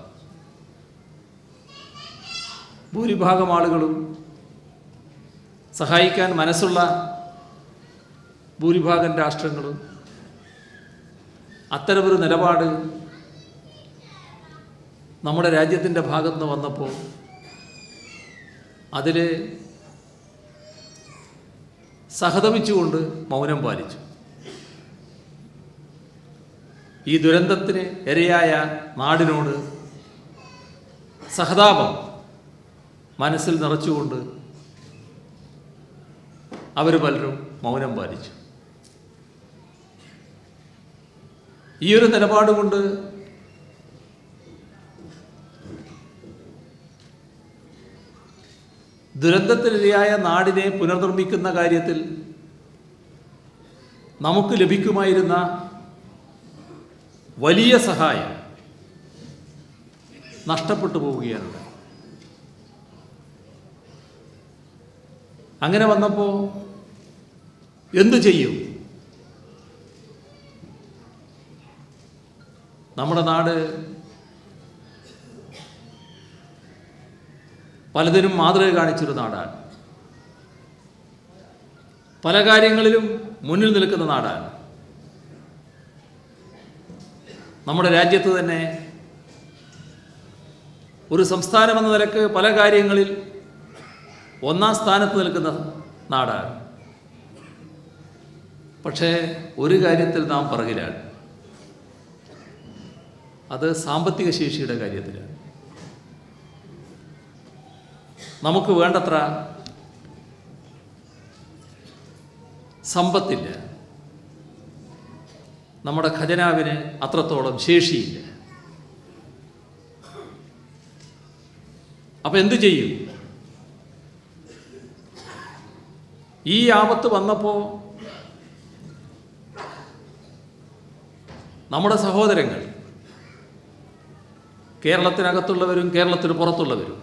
A: ഭൂരിഭാഗം ആളുകളും സഹായിക്കാൻ മനസ്സുള്ള ഭൂരിഭാഗം രാഷ്ട്രങ്ങളും അത്തരമൊരു നിലപാട് നമ്മുടെ രാജ്യത്തിൻ്റെ ഭാഗത്ത് നിന്ന് വന്നപ്പോൾ അതിൽ സഹതപിച്ചുകൊണ്ട് മൗനം പാലിച്ചു ഈ ദുരന്തത്തിന് ഇരയായ നാടിനോട് സഹതാപം മനസ്സിൽ നിറച്ചുകൊണ്ട് അവർ പലരും മൗനം പാലിച്ചു ഈ ഒരു നിലപാട് കൊണ്ട് ദുരന്തത്തിനിരയായ നാടിനെ പുനർനിർമ്മിക്കുന്ന കാര്യത്തിൽ നമുക്ക് ലഭിക്കുമായിരുന്ന വലിയ സഹായം നഷ്ടപ്പെട്ടു പോവുകയാണ് അങ്ങനെ വന്നപ്പോൾ എന്തു ചെയ്യും നമ്മുടെ നാട് പലതിനും മാതൃക കാണിച്ചൊരു നാടാണ് പല കാര്യങ്ങളിലും മുന്നിൽ നിൽക്കുന്ന നാടാണ് നമ്മുടെ രാജ്യത്ത് തന്നെ ഒരു സംസ്ഥാനം എന്ന നിലക്ക് പല കാര്യങ്ങളിൽ ഒന്നാം സ്ഥാനത്ത് നിൽക്കുന്ന നാടാണ് പക്ഷേ ഒരു കാര്യത്തിൽ നാം പിറകിലാണ് അത് സാമ്പത്തിക ശേഷിയുടെ കാര്യത്തിലാണ് നമുക്ക് വേണ്ടത്ര സമ്പത്തില്ല നമ്മുടെ ഖജനാവിന് അത്രത്തോളം ശേഷിയില്ല അപ്പം എന്തു ചെയ്യും ഈ ആപത്ത് വന്നപ്പോൾ നമ്മുടെ സഹോദരങ്ങൾ കേരളത്തിനകത്തുള്ളവരും കേരളത്തിന് പുറത്തുള്ളവരും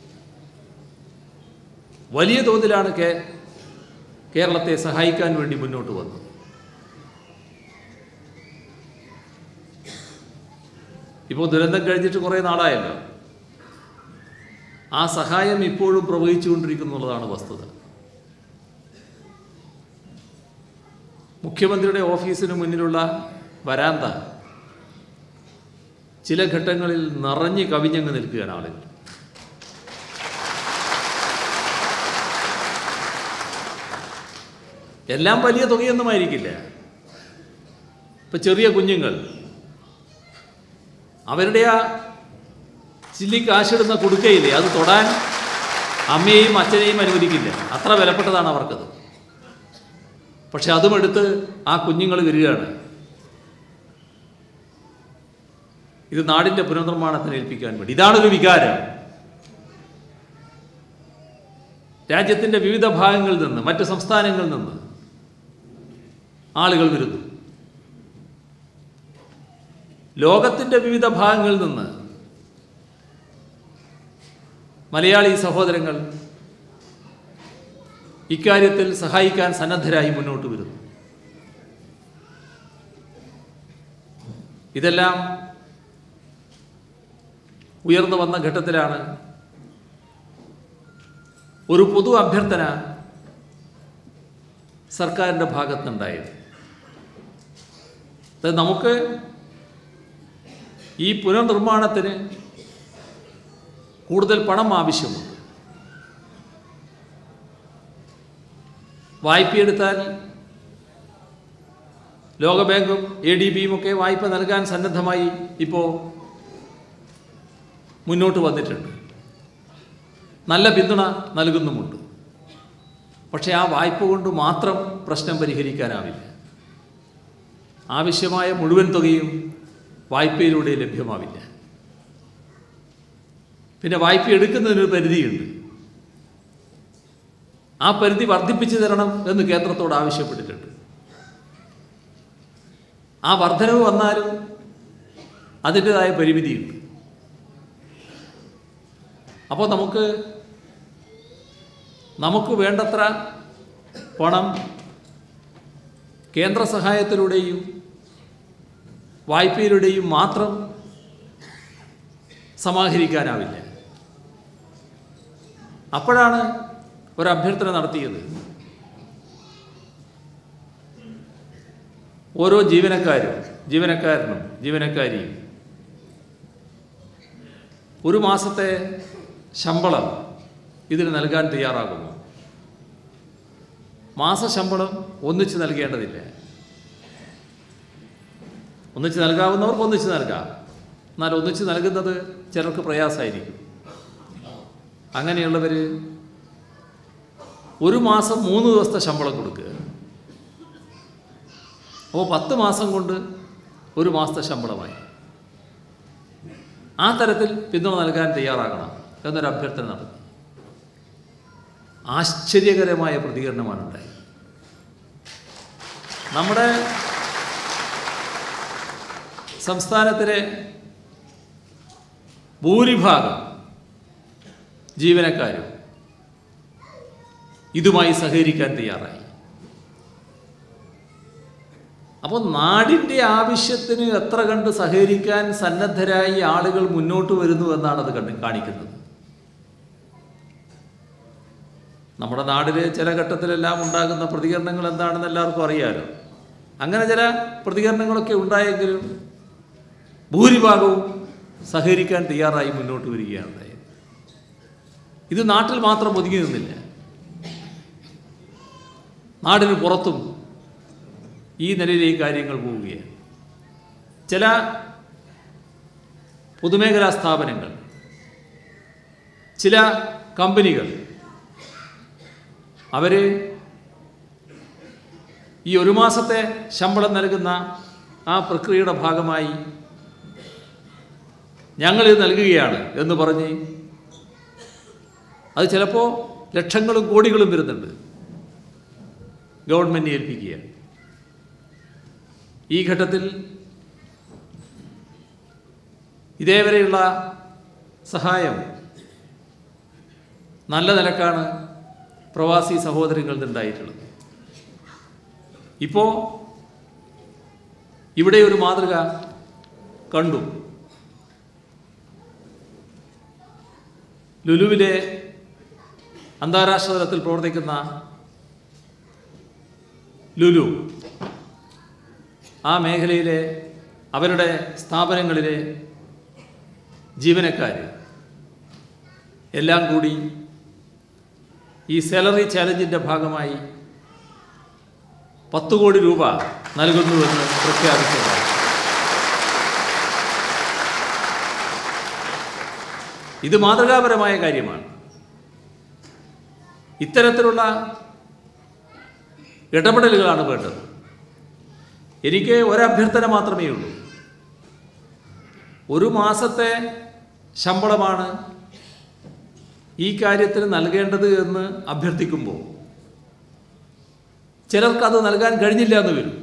A: വലിയ തോതിലാണ് കേ കേരളത്തെ സഹായിക്കാൻ വേണ്ടി മുന്നോട്ട് വന്നത് ഇപ്പോൾ ദുരന്തം കഴിഞ്ഞിട്ട് കുറേ നാളായല്ലോ ആ സഹായം ഇപ്പോഴും പ്രവഹിച്ചുകൊണ്ടിരിക്കുന്നുള്ളതാണ് വസ്തുത മുഖ്യമന്ത്രിയുടെ ഓഫീസിന് മുന്നിലുള്ള വരാന്ത ചില ഘട്ടങ്ങളിൽ നിറഞ്ഞ് കവിഞ്ഞങ്ങ് നിൽക്കുകയാണ് ആളുകൾ എല്ലാം വലിയ തുകയൊന്നും ആയിരിക്കില്ല ഇപ്പൊ ചെറിയ കുഞ്ഞുങ്ങൾ അവരുടെ ആ ചില്ലി കാശിടുന്ന കുടുക്കയില്ലേ അത് തൊടാൻ അമ്മയെയും അച്ഛനെയും അനുവദിക്കില്ല അത്ര വിലപ്പെട്ടതാണ് അവർക്കത് പക്ഷെ അതും എടുത്ത് ആ കുഞ്ഞുങ്ങൾ വരികയാണ് ഇത് നാടിൻ്റെ പുനർനിർമ്മാണത്തിന് ഏൽപ്പിക്കാൻ വേണ്ടി ഇതാണൊരു വികാരം രാജ്യത്തിൻ്റെ വിവിധ ഭാഗങ്ങളിൽ നിന്ന് മറ്റ് സംസ്ഥാനങ്ങളിൽ നിന്ന് ആളുകൾ വരുന്നു ലോകത്തിൻ്റെ വിവിധ ഭാഗങ്ങളിൽ നിന്ന് മലയാളി സഹോദരങ്ങൾ ഇക്കാര്യത്തിൽ സഹായിക്കാൻ സന്നദ്ധരായി മുന്നോട്ട് വരുന്നു ഇതെല്ലാം ഉയർന്നു വന്ന ഘട്ടത്തിലാണ് ഒരു പൊതു അഭ്യർത്ഥന സർക്കാരിൻ്റെ ഭാഗത്തുനിന്നുണ്ടായത് അത് നമുക്ക് ഈ പുനർനിർമ്മാണത്തിന് കൂടുതൽ പണം ആവശ്യമുണ്ട് വായ്പയെടുത്താൽ ലോകബാങ്കും എ ഡി ബിയും ഒക്കെ വായ്പ നൽകാൻ സന്നദ്ധമായി ഇപ്പോൾ മുന്നോട്ട് വന്നിട്ടുണ്ട് നല്ല പിന്തുണ നൽകുന്നുമുണ്ട് പക്ഷേ ആ വായ്പ കൊണ്ട് മാത്രം പ്രശ്നം പരിഹരിക്കാനാവില്ല ആവശ്യമായ മുഴുവൻ തുകയും വായ്പയിലൂടെ ലഭ്യമാവില്ല പിന്നെ വായ്പ എടുക്കുന്നതിനൊരു പരിധിയുണ്ട് ആ പരിധി വർദ്ധിപ്പിച്ചു തരണം എന്ന് കേന്ദ്രത്തോട് ആവശ്യപ്പെട്ടിട്ടുണ്ട് ആ വർധനവ് വന്നാലും അതിൻ്റെതായ പരിമിതിയുണ്ട് അപ്പോൾ നമുക്ക് നമുക്ക് വേണ്ടത്ര പണം കേന്ദ്ര സഹായത്തിലൂടെയും വായ്പയിലൂടെയും മാത്രം സമാഹരിക്കാനാവില്ല അപ്പോഴാണ് ഒരു അഭ്യർത്ഥന നടത്തിയത് ഓരോ ജീവനക്കാരും ജീവനക്കാരനും ജീവനക്കാരിയും ഒരു മാസത്തെ ശമ്പളം ഇതിന് നൽകാൻ തയ്യാറാകുമോ മാസശമ്പളം ഒന്നിച്ച് നൽകേണ്ടതില്ല ഒന്നിച്ച് നൽകാവുന്നവർക്ക് ഒന്നിച്ച് നൽകാം എന്നാൽ ഒന്നിച്ച് നൽകുന്നത് ചിലർക്ക് പ്രയാസമായിരിക്കും അങ്ങനെയുള്ളവർ ഒരു മാസം മൂന്ന് ദിവസത്തെ ശമ്പളം കൊടുക്കുക അപ്പോൾ പത്ത് മാസം കൊണ്ട് ഒരു മാസത്തെ ശമ്പളമായി ആ തരത്തിൽ പിന്തുണ നൽകാൻ തയ്യാറാകണം എന്നൊരു അഭ്യർത്ഥന നടത്തി ആശ്ചര്യകരമായ പ്രതികരണമാണ് ഉണ്ടായത് നമ്മുടെ സംസ്ഥാനത്തിലെ ഭൂരിഭാഗം ജീവനക്കാരും ഇതുമായി സഹകരിക്കാൻ തയ്യാറായി അപ്പോൾ നാടിൻ്റെ ആവശ്യത്തിന് എത്ര കണ്ട് സഹകരിക്കാൻ സന്നദ്ധരായി ആളുകൾ മുന്നോട്ട് വരുന്നു എന്നാണ് അത് കണ്ട് കാണിക്കുന്നത് നമ്മുടെ നാടിൽ ചില ഘട്ടത്തിലെല്ലാം ഉണ്ടാകുന്ന പ്രതികരണങ്ങൾ എന്താണെന്ന് എല്ലാവർക്കും അറിയാലോ അങ്ങനെ ചില പ്രതികരണങ്ങളൊക്കെ ഉണ്ടായെങ്കിലും ഭൂരിഭാഗവും സഹകരിക്കാൻ തയ്യാറായി മുന്നോട്ട് വരികയാണ് ഉണ്ടായത് ഇത് നാട്ടിൽ മാത്രം ഒതുങ്ങി നിന്നില്ല നാടിന് പുറത്തും ഈ നിലയിലേക്ക് കാര്യങ്ങൾ പോവുകയാണ് ചില പൊതുമേഖലാ സ്ഥാപനങ്ങൾ ചില കമ്പനികൾ അവർ ഈ ഒരു മാസത്തെ ശമ്പളം നൽകുന്ന ആ പ്രക്രിയയുടെ ഭാഗമായി ഞങ്ങളിത് നൽകുകയാണ് എന്ന് പറഞ്ഞ് അത് ചിലപ്പോൾ ലക്ഷങ്ങളും കോടികളും വരുന്നുണ്ട് ഗവൺമെൻറ് ഏൽപ്പിക്കുകയാണ് ഈ ഘട്ടത്തിൽ ഇതേവരെയുള്ള സഹായം നല്ല നിലക്കാണ് പ്രവാസി സഹോദരങ്ങളിൽ നിന്നുണ്ടായിട്ടുള്ളത് ഇപ്പോൾ ഇവിടെ ഒരു മാതൃക കണ്ടു ലുലുവിലെ അന്താരാഷ്ട്ര തലത്തിൽ പ്രവർത്തിക്കുന്ന ലുലു ആ മേഖലയിലെ അവരുടെ സ്ഥാപനങ്ങളിലെ ജീവനക്കാർ എല്ലാം കൂടി ഈ സാലറി ചാലഞ്ചിൻ്റെ ഭാഗമായി പത്ത് കോടി രൂപ നൽകുന്നുവെന്ന് പ്രഖ്യാപിച്ചതാണ് ഇത് മാതൃകാപരമായ കാര്യമാണ് ഇത്തരത്തിലുള്ള ഇടപെടലുകളാണ് വേണ്ടത് എനിക്ക് ഒരഭ്യർത്ഥന മാത്രമേ ഉള്ളൂ ഒരു മാസത്തെ ശമ്പളമാണ് ഈ കാര്യത്തിന് നൽകേണ്ടത് എന്ന് അഭ്യർത്ഥിക്കുമ്പോൾ ചിലർക്ക് അത് നൽകാൻ കഴിഞ്ഞില്ല എന്ന് വരും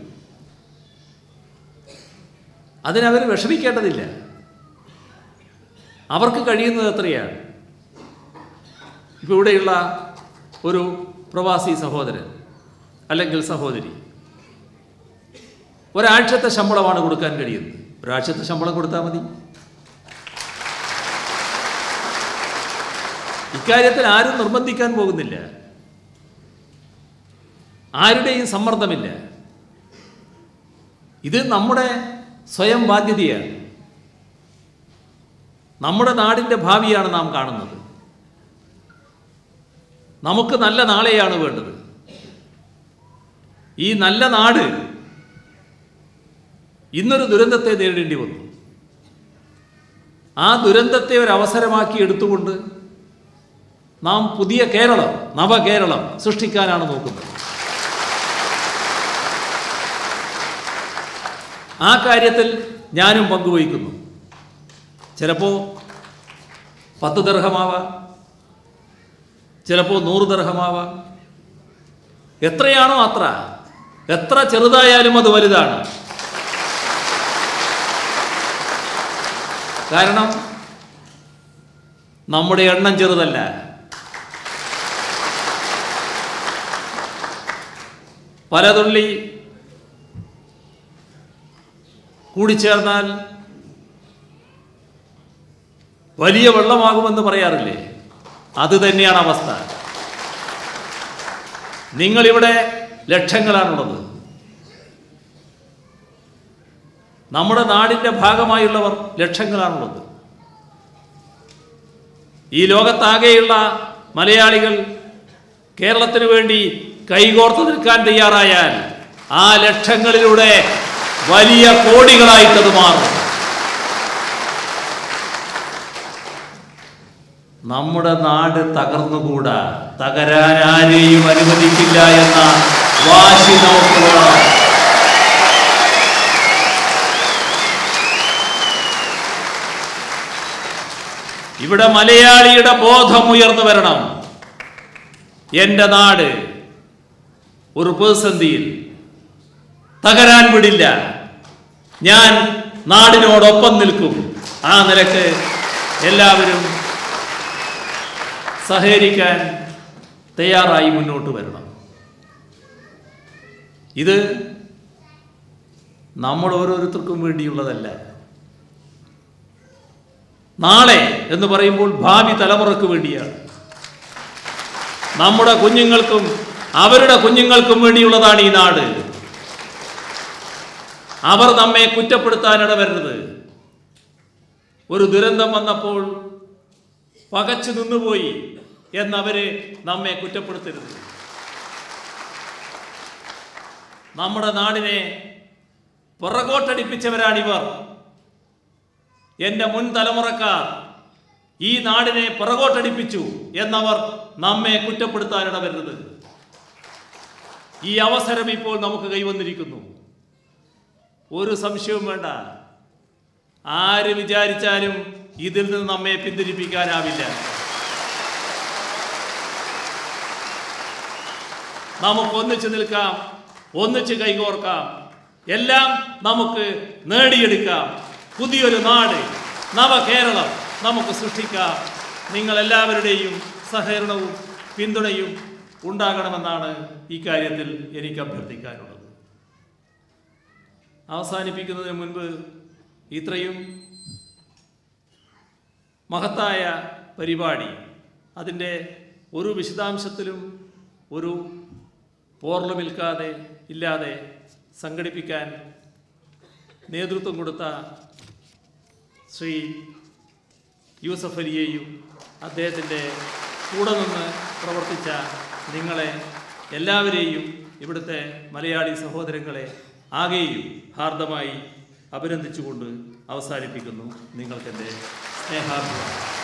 A: അതിനവർ വിഷമിക്കേണ്ടതില്ല അവർക്ക് കഴിയുന്നത് എത്രയാണ് ഇപ്പോൾ ഇവിടെയുള്ള ഒരു പ്രവാസി സഹോദരൻ അല്ലെങ്കിൽ സഹോദരി ഒരാഴ്ചത്തെ ശമ്പളമാണ് കൊടുക്കാൻ കഴിയുന്നത് ഒരാഴ്ചത്തെ ശമ്പളം കൊടുത്താൽ മതി ഇക്കാര്യത്തിൽ ആരും നിർബന്ധിക്കാൻ പോകുന്നില്ല ആരുടെയും സമ്മർദ്ദമില്ല ഇത് നമ്മുടെ സ്വയം ബാധ്യതയാണ് നമ്മുടെ നാടിൻ്റെ ഭാവിയാണ് നാം കാണുന്നത് നമുക്ക് നല്ല നാളെയാണ് വേണ്ടത് ഈ നല്ല നാട് ഇന്നൊരു ദുരന്തത്തെ നേരിടേണ്ടി വന്നു ആ ദുരന്തത്തെ ഒരു അവസരമാക്കി എടുത്തുകൊണ്ട് നാം പുതിയ കേരളം നവകേരളം സൃഷ്ടിക്കാനാണ് നോക്കുന്നത് ആ കാര്യത്തിൽ ഞാനും പങ്കുവഹിക്കുന്നു ചിലപ്പോൾ പത്ത് ദർഹമാവാം ചിലപ്പോൾ നൂറ് ദർഹമാവാം എത്രയാണോ അത്ര എത്ര ചെറുതായാലും അത് വലുതാണ് കാരണം നമ്മുടെ എണ്ണം ചെറുതല്ല പലതുള്ളി കൂടിച്ചേർന്നാൽ വലിയ വെള്ളമാകുമെന്ന് പറയാറില്ലേ അത് തന്നെയാണ് അവസ്ഥ നിങ്ങളിവിടെ ലക്ഷങ്ങളാണുള്ളത് നമ്മുടെ നാടിൻ്റെ ഭാഗമായുള്ളവർ ലക്ഷങ്ങളാണുള്ളത് ഈ ലോകത്താകെയുള്ള മലയാളികൾ കേരളത്തിന് വേണ്ടി കൈകോർത്ത് നിൽക്കാൻ തയ്യാറായാൽ ആ ലക്ഷങ്ങളിലൂടെ വലിയ കോടികളായിട്ടത് മാറും നമ്മുടെ നാട് തകർന്നുകൂടാ തകരാൻ ആരെയും അനുവദിക്കില്ല എന്ന വാശി നമുക്ക് വേണം ഇവിടെ മലയാളിയുടെ ബോധം ഉയർന്നു വരണം എൻ്റെ നാട് ഒരു പ്രതിസന്ധിയിൽ തകരാൻ വിടില്ല ഞാൻ നാടിനോടൊപ്പം നിൽക്കും ആ നിലക്ക് എല്ലാവരും സഹകരിക്കാൻ തയ്യാറായി മുന്നോട്ട് വരണം ഇത് നമ്മൾ ഓരോരുത്തർക്കും വേണ്ടിയുള്ളതല്ല നാളെ എന്ന് പറയുമ്പോൾ ഭാവി തലമുറക്ക് വേണ്ടിയാണ് നമ്മുടെ കുഞ്ഞുങ്ങൾക്കും അവരുടെ കുഞ്ഞുങ്ങൾക്കും വേണ്ടിയുള്ളതാണ് ഈ നാട് അവർ നമ്മെ കുറ്റപ്പെടുത്താൻ ഇടവരരുത് ഒരു ദുരന്തം വന്നപ്പോൾ പകച്ചു നിന്നുപോയി എന്നവര് നമ്മെ കുറ്റപ്പെടുത്തരുത് നമ്മുടെ നാടിനെ പുറകോട്ടടിപ്പിച്ചവരാണിവർ എൻ്റെ മുൻ തലമുറക്കാർ ഈ നാടിനെ പുറകോട്ടടിപ്പിച്ചു എന്നവർ നമ്മെ കുറ്റപ്പെടുത്താനിടവരുന്നത് ഈ അവസരം ഇപ്പോൾ നമുക്ക് കൈവന്നിരിക്കുന്നു ഒരു സംശയവും വേണ്ട ആര് വിചാരിച്ചാലും ഇതിൽ നിന്ന് നമ്മെ പിന്തിരിപ്പിക്കാനാവില്ല നമുക്ക് ഒന്നിച്ചു നിൽക്കാം ഒന്നിച്ച് കൈകോർക്കാം എല്ലാം നമുക്ക് നേടിയെടുക്കാം പുതിയൊരു നാട് നവകേരളം നമുക്ക് സൃഷ്ടിക്കാം നിങ്ങൾ എല്ലാവരുടെയും സഹകരണവും പിന്തുണയും ഉണ്ടാകണമെന്നാണ് ഈ കാര്യത്തിൽ എനിക്ക് അഭ്യർത്ഥിക്കാനുള്ളത് അവസാനിപ്പിക്കുന്നതിന് മുൻപ് ഇത്രയും മഹത്തായ പരിപാടി അതിൻ്റെ ഒരു വിശദാംശത്തിലും ഒരു പോർലമിൽക്കാതെ ഇല്ലാതെ സംഘടിപ്പിക്കാൻ നേതൃത്വം കൊടുത്ത ശ്രീ യൂസഫ് അലിയെയും അദ്ദേഹത്തിൻ്റെ കൂടെ നിന്ന് പ്രവർത്തിച്ച നിങ്ങളെ എല്ലാവരെയും ഇവിടുത്തെ മലയാളി സഹോദരങ്ങളെ ആകെയും ഹാർദമായി അഭിനന്ദിച്ചുകൊണ്ട് അവസാനിപ്പിക്കുന്നു നിങ്ങൾക്കെൻ്റെ സ്നേഹാഭിമാനം